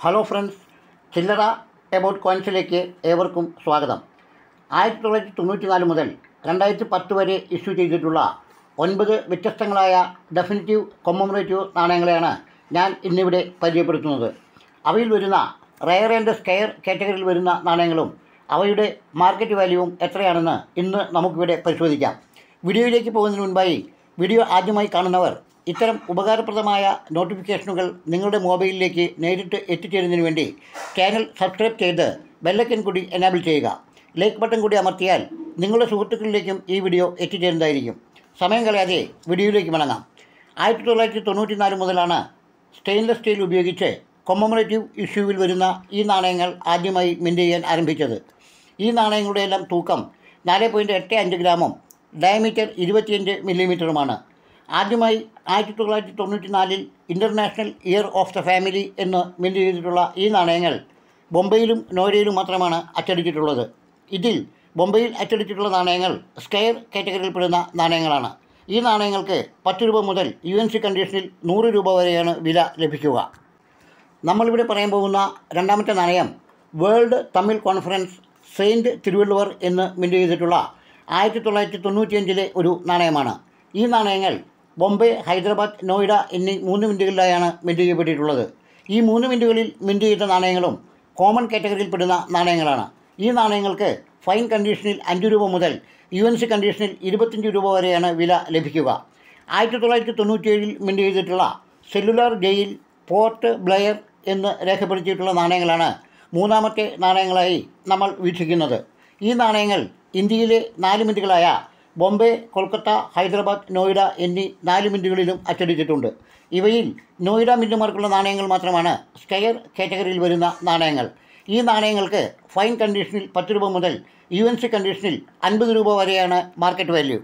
hello friends ചില്ലറ about കോയിൻസിലേക്ക് ഏവർക്കും സ്വാഗതം ആയിരത്തി തൊള്ളായിരത്തി തൊണ്ണൂറ്റി നാല് മുതൽ രണ്ടായിരത്തി പത്ത് വരെ ഇഷ്യൂ ചെയ്തിട്ടുള്ള ഒൻപത് വ്യത്യസ്തങ്ങളായ ഡെഫിനിറ്റീവ് കൊമ്മമറേറ്റീവ് നാണയങ്ങളെയാണ് ഞാൻ ഇന്നിവിടെ പരിചയപ്പെടുത്തുന്നത് അവയിൽ വരുന്ന റയർ ആൻഡ് സ്കെയർ കാറ്റഗറിയിൽ വരുന്ന നാണയങ്ങളും അവയുടെ മാർക്കറ്റ് വാല്യൂവും എത്രയാണെന്ന് ഇന്ന് നമുക്കിവിടെ പരിശോധിക്കാം വീഡിയോയിലേക്ക് പോകുന്നതിന് മുൻപായി വീഡിയോ ആദ്യമായി കാണുന്നവർ ഇത്തരം ഉപകാരപ്രദമായ നോട്ടിഫിക്കേഷനുകൾ നിങ്ങളുടെ മൊബൈലിലേക്ക് നേരിട്ട് എത്തിച്ചേരുന്നതിന് വേണ്ടി ചാനൽ സബ്സ്ക്രൈബ് ചെയ്ത് ബെല്ലൈക്കൻ കൂടി എനാബിൾ ചെയ്യുക ലൈക്ക് ബട്ടൺ കൂടി അമർത്തിയാൽ നിങ്ങളുടെ സുഹൃത്തുക്കളിലേക്കും ഈ വീഡിയോ എത്തിച്ചേരുന്നതായിരിക്കും സമയം കളയാതെ വീഡിയോയിലേക്ക് മടങ്ങാം ആയിരത്തി തൊള്ളായിരത്തി തൊണ്ണൂറ്റി നാല് മുതലാണ് സ്റ്റെയിൻലെസ് സ്റ്റീൽ ഉപയോഗിച്ച് കൊമ്മമറേറ്റീവ് ഇഷ്യൂവിൽ വരുന്ന ഈ നാണയങ്ങൾ ആദ്യമായി മിൻറ്റ് ചെയ്യാൻ ആരംഭിച്ചത് ഈ നാണയങ്ങളുടെ എല്ലാം തൂക്കം നാല് പോയിൻറ്റ് എട്ട് അഞ്ച് ഗ്രാമും ഡയമീറ്റർ ഇരുപത്തിയഞ്ച് മില്ലിമീറ്ററുമാണ് ആദ്യമായി ആയിരത്തി തൊള്ളായിരത്തി തൊണ്ണൂറ്റി നാലിൽ international year of the family എന്ന് മിൻറ്റ് ചെയ്തിട്ടുള്ള ഈ നാണയങ്ങൾ ബൊംബെയിലും നോയിഡയിലും മാത്രമാണ് അച്ചടിച്ചിട്ടുള്ളത് ഇതിൽ ബൊംബെയിൽ അച്ചടിച്ചിട്ടുള്ള നാണയങ്ങൾ സ്കെയർ കാറ്റഗറിയിൽപ്പെടുന്ന നാണയങ്ങളാണ് ഈ നാണയങ്ങൾക്ക് പത്ത് രൂപ മുതൽ യു എൻ സി കണ്ടീഷനിൽ നൂറ് രൂപ വരെയാണ് വില ലഭിക്കുക നമ്മളിവിടെ പറയാൻ പോകുന്ന രണ്ടാമത്തെ നാണയം world Tamil conference saint Thiruvalluvar എന്ന് മിൻറ്റ് ചെയ്തിട്ടുള്ള ആയിരത്തി തൊള്ളായിരത്തി തൊണ്ണൂറ്റിയഞ്ചിലെ ഒരു നാണയമാണ് ഈ നാണയങ്ങൾ ബോംബെ ഹൈദരാബാദ് നോയിഡ എന്നീ മൂന്ന് മിൻറ്റുകളിലായാണ് മിൻറ്റ് ചെയ്യപ്പെട്ടിട്ടുള്ളത് ഈ മൂന്ന് മിൻറ്റുകളിൽ മിൻറ്റ് ചെയ്ത നാണയങ്ങളും കോമൺ കാറ്റഗറിയിൽപ്പെടുന്ന നാണയങ്ങളാണ് ഈ നാണയങ്ങൾക്ക് ഫൈൻ കണ്ടീഷനിൽ അഞ്ച് രൂപ മുതൽ യു എൻ സി കണ്ടീഷനിൽ ഇരുപത്തഞ്ച് രൂപ വരെയാണ് വില ലഭിക്കുക ആയിരത്തി തൊള്ളായിരത്തി തൊണ്ണൂറ്റിയേഴിൽ മിൻറ്റ് ചെയ്തിട്ടുള്ള സെല്ലുലാർ ജയിൽ പോർട്ട് ബ്ലെയർ എന്ന് രേഖപ്പെടുത്തിയിട്ടുള്ള നാണയങ്ങളാണ് മൂന്നാമത്തെ നാണയങ്ങളായി നമ്മൾ വീക്ഷിക്കുന്നത് ഈ നാണയങ്ങൾ ഇന്ത്യയിലെ നാല് മിൻറ്റുകളായ ബോംബെ കൊൽക്കത്ത ഹൈദരാബാദ് നോയിഡ എന്നീ നാല് മിൻറ്റുകളിലും അച്ചടിച്ചിട്ടുണ്ട് ഇവയിൽ നോയിഡ മിൻറ്റുമാർക്കുള്ള നാണയങ്ങൾ മാത്രമാണ് സ്കെയർ കാറ്റഗറിയിൽ വരുന്ന നാണയങ്ങൾ ഈ നാണയങ്ങൾക്ക് ഫൈൻ കണ്ടീഷനിൽ പത്ത് രൂപ മുതൽ യു എൻ സി കണ്ടീഷനിൽ അൻപത് രൂപ വരെയാണ് മാർക്കറ്റ് വാല്യൂ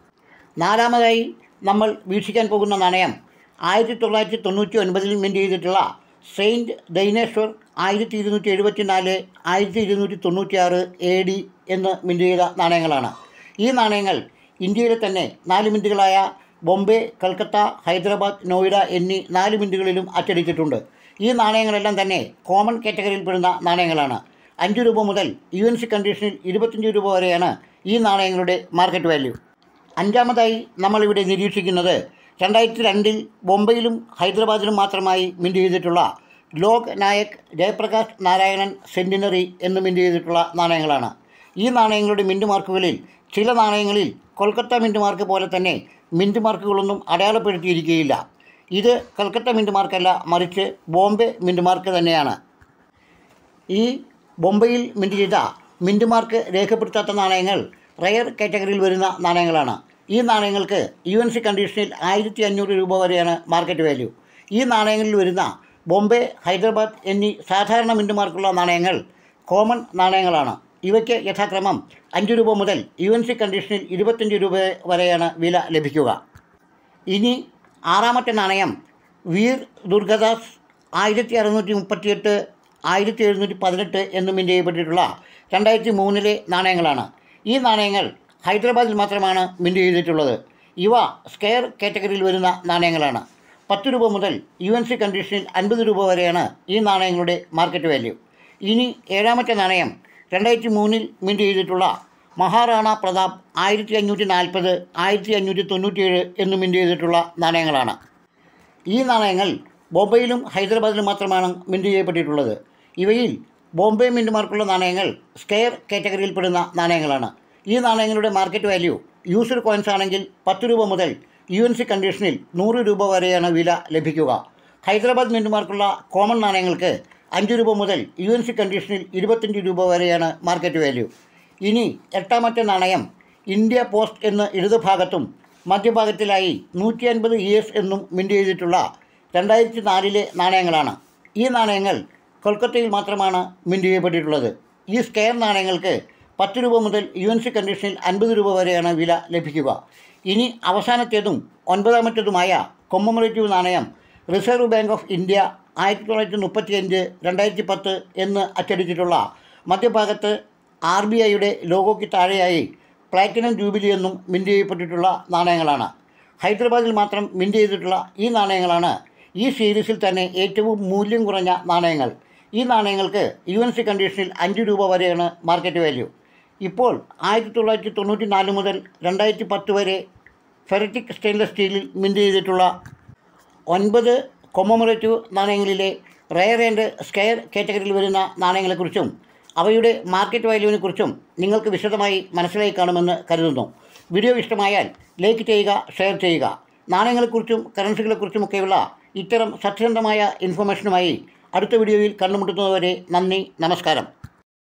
നാലാമതായി നമ്മൾ വീക്ഷിക്കാൻ പോകുന്ന നാണയം ആയിരത്തി തൊള്ളായിരത്തി തൊണ്ണൂറ്റി ഒൻപതിൽ മിൻറ്റ് ചെയ്തിട്ടുള്ള സെയിൻറ്റ് ദൈനേശ്വർ ആയിരത്തി ഇരുന്നൂറ്റി എഴുപത്തി നാല് ആയിരത്തി ഇരുന്നൂറ്റി തൊണ്ണൂറ്റി ആറ് എ ഡി എന്ന് മിൻറ്റ് ചെയ്ത നാണയങ്ങളാണ് ഈ നാണയങ്ങൾ ഇന്ത്യയിലെ തന്നെ നാല് മിൻറ്റുകളായ ബോംബെ കൽക്കത്ത ഹൈദരാബാദ് നോയിഡ എന്നീ നാല് മിൻറ്റുകളിലും അച്ചടിച്ചിട്ടുണ്ട് ഈ നാണയങ്ങളെല്ലാം തന്നെ കോമൺ കാറ്റഗറിയിൽപ്പെടുന്ന നാണയങ്ങളാണ് അഞ്ച് രൂപ മുതൽ യു എൻ സി കണ്ടീഷനിൽ ഇരുപത്തഞ്ച് രൂപ വരെയാണ് ഈ നാണയങ്ങളുടെ മാർക്കറ്റ് വാല്യൂ അഞ്ചാമതായി നമ്മളിവിടെ നിരീക്ഷിക്കുന്നത് രണ്ടായിരത്തി രണ്ടിൽ ബോംബെയിലും ഹൈദരാബാദിലും മാത്രമായി മിൻറ്റ് ചെയ്തിട്ടുള്ള ലോക് നായക് ജയപ്രകാശ് നാരായണൻ സെൻറ്റിനറി എന്ന് മിൻറ്റ് ചെയ്തിട്ടുള്ള നാണയങ്ങളാണ് ഈ നാണയങ്ങളുടെ മിൻറ്റ് മാർക്കുകളിൽ ചില നാണയങ്ങളിൽ കൊൽക്കത്ത മിൻറ്റ് മാർക്ക് പോലെ തന്നെ മിൻറ്റ് മാർക്കുകളൊന്നും അടയാളപ്പെടുത്തിയിരിക്കുകയില്ല ഇത് കൽക്കത്ത മിൻറ്റ് മാർക്കല്ല മറിച്ച് ബോംബെ മിൻറ്റ് മാർക്ക് തന്നെയാണ് ഈ ബൊംബെയിൽ മിൻറ്റ് ചെയ്ത മിൻറ്റ് മാർക്ക് രേഖപ്പെടുത്താത്ത നാണയങ്ങൾ റയർ കാറ്റഗറിയിൽ വരുന്ന നാണയങ്ങളാണ് ഈ നാണയങ്ങൾക്ക് യു എൻ സി കണ്ടീഷനിൽ ആയിരത്തി അഞ്ഞൂറ് രൂപ വരെയാണ് മാർക്കറ്റ് വാല്യൂ ഈ നാണയങ്ങളിൽ വരുന്ന ബോംബെ ഹൈദരാബാദ് എന്നീ സാധാരണ മിൻറ്റ് മാർക്കുള്ള നാണയങ്ങൾ കോമൺ നാണയങ്ങളാണ് ഇവയ്ക്ക് യഥാക്രമം അഞ്ച് രൂപ മുതൽ യു എൻ സി കണ്ടീഷനിൽ ഇരുപത്തഞ്ച് രൂപ വരെയാണ് വില ലഭിക്കുക ഇനി ആറാമത്തെ നാണയം വീർ ദുർഗദാസ് ആയിരത്തി അറുന്നൂറ്റി മുപ്പത്തിയെട്ട് ആയിരത്തി എഴുന്നൂറ്റി പതിനെട്ട് എന്ന് മിൻറ്റ് ചെയ്യപ്പെട്ടിട്ടുള്ള രണ്ടായിരത്തി മൂന്നിലെ നാണയങ്ങളാണ് ഈ നാണയങ്ങൾ ഹൈദരാബാദിൽ മാത്രമാണ് മിൻറ്റ് ചെയ്തിട്ടുള്ളത് ഇവ സ്കെയർ കാറ്റഗറിയിൽ വരുന്ന നാണയങ്ങളാണ് പത്ത് രൂപ മുതൽ യു എൻ സി കണ്ടീഷനിൽ അൻപത് രൂപ വരെയാണ് ഈ നാണയങ്ങളുടെ മാർക്കറ്റ് വാല്യൂ ഇനി ഏഴാമത്തെ നാണയം രണ്ടായിരത്തി മൂന്നിൽ മിൻറ്റ് ചെയ്തിട്ടുള്ള മഹാറാണ പ്രതാപ് ആയിരത്തി അഞ്ഞൂറ്റി നാൽപ്പത് ആയിരത്തി അഞ്ഞൂറ്റി തൊണ്ണൂറ്റിയേഴ് എന്ന് മിൻറ്റ് ചെയ്തിട്ടുള്ള നാണയങ്ങളാണ് ഈ നാണയങ്ങൾ ബോംബെയിലും ഹൈദരാബാദിലും മാത്രമാണ് മിൻറ്റ് ചെയ്യപ്പെട്ടിട്ടുള്ളത് ഇവയിൽ ബോംബെ മിൻറ്റ് മാർക്കുള്ള നാണയങ്ങൾ സ്കെയർ കാറ്റഗറിയിൽപ്പെടുന്ന നാണയങ്ങളാണ് ഈ നാണയങ്ങളുടെ മാർക്കറ്റ് വാല്യൂ യൂസ്ഡ് കോയിൻസ് ആണെങ്കിൽ പത്ത് രൂപ മുതൽ യു എൻ സി കണ്ടീഷനിൽ നൂറ് രൂപ വരെയാണ് വില ലഭിക്കുക ഹൈദരാബാദ് മിൻറ്റ് മാർക്കുള്ള കോമൺ നാണയങ്ങൾക്ക് അഞ്ച് രൂപ മുതൽ യു എൻ സി കണ്ടീഷനിൽ ഇരുപത്തഞ്ച് രൂപ വരെയാണ് മാർക്കറ്റ് വാല്യൂ ഇനി എട്ടാമത്തെ നാണയം ഇന്ത്യ പോസ്റ്റ് എന്ന് ഇടതുഭാഗത്തും മധ്യഭാഗത്തിലായി നൂറ്റി അൻപത് ഇ എസ് എന്നും മിൻറ്റ് ചെയ്തിട്ടുള്ള രണ്ടായിരത്തി നാലിലെ നാണയങ്ങളാണ് ഈ നാണയങ്ങൾ കൊൽക്കത്തയിൽ മാത്രമാണ് മിൻറ്റ് ചെയ്യപ്പെട്ടിട്ടുള്ളത് ഈ സ്കെയർ നാണയങ്ങൾക്ക് പത്ത് രൂപ മുതൽ യു എൻ സി കണ്ടീഷനിൽ അൻപത് രൂപ വരെയാണ് വില ലഭിക്കുക ഇനി അവസാനത്തേതും ഒൻപതാമത്തേതുമായ കൊമ്മമറേറ്റീവ് നാണയം റിസർവ് ബാങ്ക് ഓഫ് ഇന്ത്യ ആയിരത്തി തൊള്ളായിരത്തി മുപ്പത്തിയഞ്ച് രണ്ടായിരത്തി പത്ത് എന്ന് അച്ചടിച്ചിട്ടുള്ള മധ്യഭാഗത്ത് ആർ ബി ഐയുടെ ലോഗോയ്ക്ക് താഴെയായി പ്ലാറ്റിനം ജൂബിലി എന്നും മിൻറ്റ് ചെയ്യപ്പെട്ടിട്ടുള്ള നാണയങ്ങളാണ് ഹൈദരാബാദിൽ മാത്രം മിൻറ്റ് ചെയ്തിട്ടുള്ള ഈ നാണയങ്ങളാണ് ഈ സീരീസിൽ തന്നെ ഏറ്റവും മൂല്യം കുറഞ്ഞ നാണയങ്ങൾ ഈ നാണയങ്ങൾക്ക് യു എൻ സി കണ്ടീഷനിൽ അഞ്ച് രൂപ വരെയാണ് മാർക്കറ്റ് വാല്യൂ ഇപ്പോൾ ആയിരത്തി തൊള്ളായിരത്തി തൊണ്ണൂറ്റി നാല് മുതൽ രണ്ടായിരത്തി പത്ത് വരെ ഫെററ്റിക് സ്റ്റെയിൻലെസ് സ്റ്റീലിൽ മിൻറ്റ് ചെയ്തിട്ടുള്ള ഒൻപത് കൊമമറേറ്റീവ് നാണയങ്ങളിലെ റയർ ആൻഡ് സ്കെയർ കാറ്റഗറിയിൽ വരുന്ന നാണയങ്ങളെക്കുറിച്ചും അവയുടെ മാർക്കറ്റ് വാല്യൂവിനെ കുറിച്ചും നിങ്ങൾക്ക് വിശദമായി മനസ്സിലായി കാണുമെന്ന് കരുതുന്നു വീഡിയോ ഇഷ്ടമായാൽ ലൈക്ക് ചെയ്യുക ഷെയർ ചെയ്യുക നാണയങ്ങളെക്കുറിച്ചും കറൻസികളെക്കുറിച്ചുമൊക്കെയുള്ള ഇത്തരം സത്യസന്ധമായ ഇൻഫർമേഷനുമായി അടുത്ത വീഡിയോയിൽ കണ്ടുമുട്ടുന്നതുവരെ നന്ദി നമസ്കാരം